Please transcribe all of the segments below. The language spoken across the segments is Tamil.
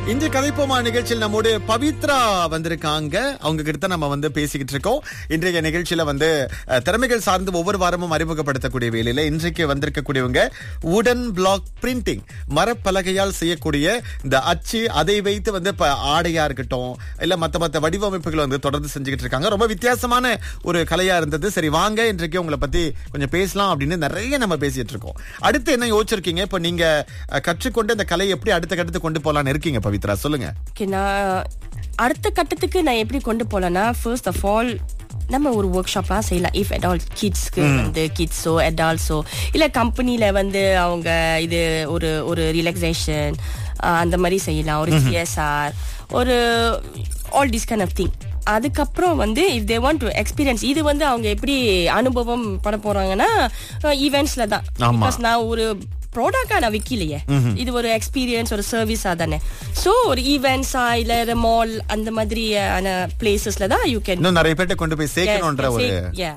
இன்று கதைப்போமா நிகழ்ச்சியில் நம்மோடு பவித்ரா வந்திருக்காங்க அவங்க கிட்ட நம்ம வந்து பேசிக்கிட்டு இருக்கோம் இன்றைய நிகழ்ச்சியில வந்து அஹ், திறமைகள் சார்ந்து ஒவ்வொரு வாரமும் அறிமுகப்படுத்தக்கூடிய வேலையில இன்றைக்கு வந்திருக்கக்கூடியவங்க உடன் பிளாக் பிரிண்டிங் மரப்பலகையால் செய்யக்கூடிய இந்த அச்சு அதை வைத்து வந்து இப்ப ஆடையா இருக்கட்டும் இல்ல மத்த மத்த வடிவமைப்புகளை வந்து தொடர்ந்து செஞ்சுக்கிட்டு இருக்காங்க ரொம்ப வித்தியாசமான ஒரு கலையா இருந்தது சரி வாங்க இன்றைக்கு உங்களை பத்தி கொஞ்சம் பேசலாம் அப்படின்னு நிறைய நம்ம பேசிட்டு இருக்கோம் அடுத்து என்ன யோசிச்சிருக்கீங்க இப்ப நீங்க அஹ், கற்றுக்கொண்டு இந்த கலையை எப்படி அடுத்த கட்டத்துக்கு கொண்டு போலாம்னு இருக்கீங்க பவித்ரா சொல்லுங்க ஓகே நான் அடுத்த கட்டத்துக்கு நான் எப்படி கொண்டு போலனா ஃபர்ஸ்ட் ஆஃப் ஆல் நம்ம ஒரு ஒர்க் ஷாப்லாம் செய்யலாம் இஃப் அடால்ட் கிட்ஸ்க்கு வந்து கிட்ஸோ அடால்ட்ஸோ இல்லை கம்பெனியில் வந்து அவங்க இது ஒரு ஒரு ரிலாக்ஸேஷன் அந்த மாதிரி செய்யலாம் ஒரு சிஎஸ்ஆர் ஒரு all this kind of thing அதுக்கப்புறம் வந்து if they want to experience இது வந்து அவங்க எப்படி அனுபவம் பண்ண போறாங்கன்னா ஈவெண்ட்ஸ்ல தான் ஆமா. Because நான் ஒரு ப்ராடக்டா நான் விக்கலையே இது ஒரு எக்ஸ்பீரியன்ஸ் ஒரு சர்வீஸா தானே சோ ஒரு ஈவெண்ட்ஸா இல்ல மால் அந்த மாதிரியான பிளேசஸ்ல தான் யூ கேன் இன்னும் நிறைய பேர்ட்ட கொண்டு போய் சேர்க்கணும்ன்ற ஒரு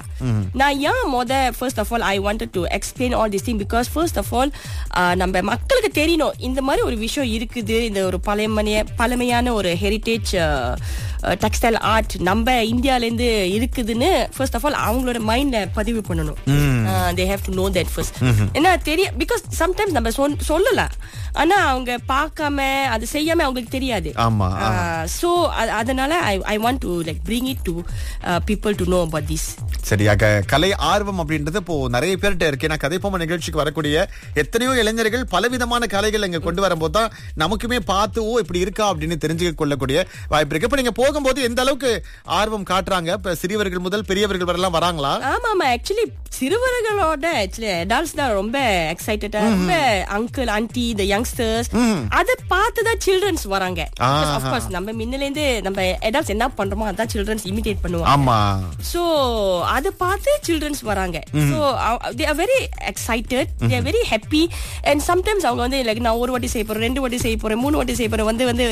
நான் ஏன் மொத first of all I wanted to explain all this thing because first of all நம்ம மக்களுக்கு தெரியணும் இந்த மாதிரி ஒரு விஷயம் இருக்குது இந்த ஒரு பழைய பழமையான ஒரு ஹெரிட்டேஜ் டெக்ஸ்டைல் ஆர்ட் நம்ம இந்தியால இருந்து இருக்குதுன்னு ஃபர்ஸ்ட் ஆஃப் ஆல் அவங்களோட மைண்ட்ல பதிவு பண்ணணும் they have to know that first ஏன்னா தெரிய பிகாஸ் சம்டைம்ஸ் நம்ம சொல்- சொல்லலாம் ஆனா அவங்க பார்க்காம அது செய்யாம அவங்களுக்கு தெரியாது ஆமா ஸோ அதனால I I want to like bring it to people to know about this சரியாக கலை ஆர்வம் அப்படின்றது இப்போ நிறைய பேர்கிட்ட இருக்கு ஏன்னா கதைப்போம நிகழ்ச்சிக்கு வரக்கூடிய எத்தனையோ இளைஞர்கள் பலவிதமான கலைகள் இங்க கொண்டு வரும்போது தான் நமக்குமே பார்த்து ஓ இப்படி இருக்கா அப்படின்னு தெரிஞ்சுக்க கொள்ளக்கூடிய வாய்ப்பு இருக்கு இப்ப நீங்க போகும்போது எந்த அளவுக்கு ஆர்வம் காட்டுறாங்க இப்ப சிறியவர்கள் முதல் பெரியவர்கள் வரலாம் வராங்களா ஆமா ஆமா ஆக்சுவலி சிறுவர்களோட ஆக்சுவலி அடால்ட்ஸ் தான் ரொம்ப எக்ஸைட்டடா ரொம்ப அங்கிள் ஆன்டி இந்த யங்ஸ்டர்ஸ் அதை பார்த்து தான் சில்ட்ரன்ஸ் வராங்க ஆஹா. அஃப்கோர்ஸ் நம்ம முன்னில இருந்து நம்ம அடால்ட்ஸ் என்ன பண்றோமோ அதான் சில்ட்ரன்ஸ் இமிடேட் பண்ணுவாங்க ஆமா சோ அதை பார்த்து சில்ட்ரன்ஸ் வராங்க so they are very excited they are very happy and sometimes அவங்க வந்து லைக் நான் ஒரு வாட்டி செய்ய போறேன் ரெண்டு வாட்டி செய்ய போறேன் மூணு வாட்டி செய்ய போறேன் வந்து வந்து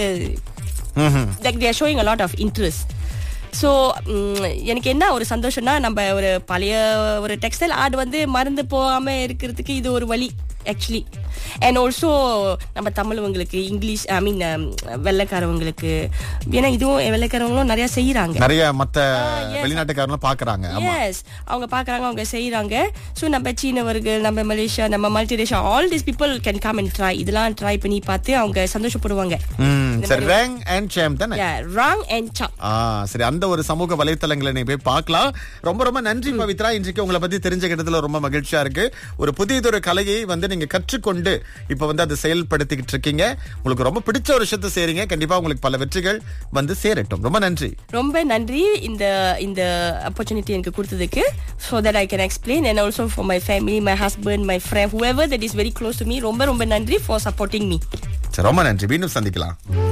ம்ஹும். Like they're showing a lot of interest so எனக்கு என்ன ஒரு சந்தோஷம்னா நம்ம ஒரு பழைய ஒரு டெக்ஸ்டைல் ஆர்ட் வந்து மறந்து போகாம இருக்கிறதுக்கு இது ஒரு வழி ஆக்சுவலி அண்ட் ஆல்சோ நம்ம தமிழவங்களுக்கு இங்கிலீஷ் ஐ மீன் வெள்ளைக்காரவங்களுக்கு ஏன்னா இதுவும் வெள்ளைக்காரவங்களும் நிறைய செய்யறாங்க நிறைய மத்த yes. வெளிநாட்டுக்காரங்களும் பாக்குறாங்க ஆமா எஸ் அவங்க பாக்குறாங்க அவங்க செய்யறாங்க ஸோ நம்ம சீனவர்கள் நம்ம மலேசியா நம்ம multinational all this people can come and try இதெல்லாம் ட்ரை பண்ணி பார்த்து அவங்க சந்தோஷப்படுவாங்க ம், சரி ரேங் அண்ட் சேம் தானே ராங் அண்ட் சாப் ஆ சரி அந்த ஒரு சமூக வலைத்தளங்களை நீ போய் பார்க்கலாம் ரொம்ப ரொம்ப நன்றி பவித்ரா இன்றைக்கு உங்களை பத்தி தெரிஞ்சுக்கிட்டதுல ரொம்ப மகிழ்ச்சியா இருக்கு ஒரு புதியதொரு கலையை வந்து நீங்க கற்றுக்கொண்டு இப்ப வந்து அதை செயல்படுத்திக்கிட்டு இருக்கீங்க உங்களுக்கு ரொம்ப பிடிச்ச ஒரு விஷயத்தை செய்றீங்க கண்டிப்பா உங்களுக்கு பல வெற்றிகள் வந்து சேரட்டும் ரொம்ப நன்றி ரொம்ப நன்றி இந்த இந்த opportunity எனக்கு கொடுத்ததுக்கு so that I can explain and also for my family my husband my friend whoever that is very close to me ரொம்ப ரொம்ப நன்றி for supporting me சரி ரொம்ப நன்றி மீண்டும் சந்திக்கலாம்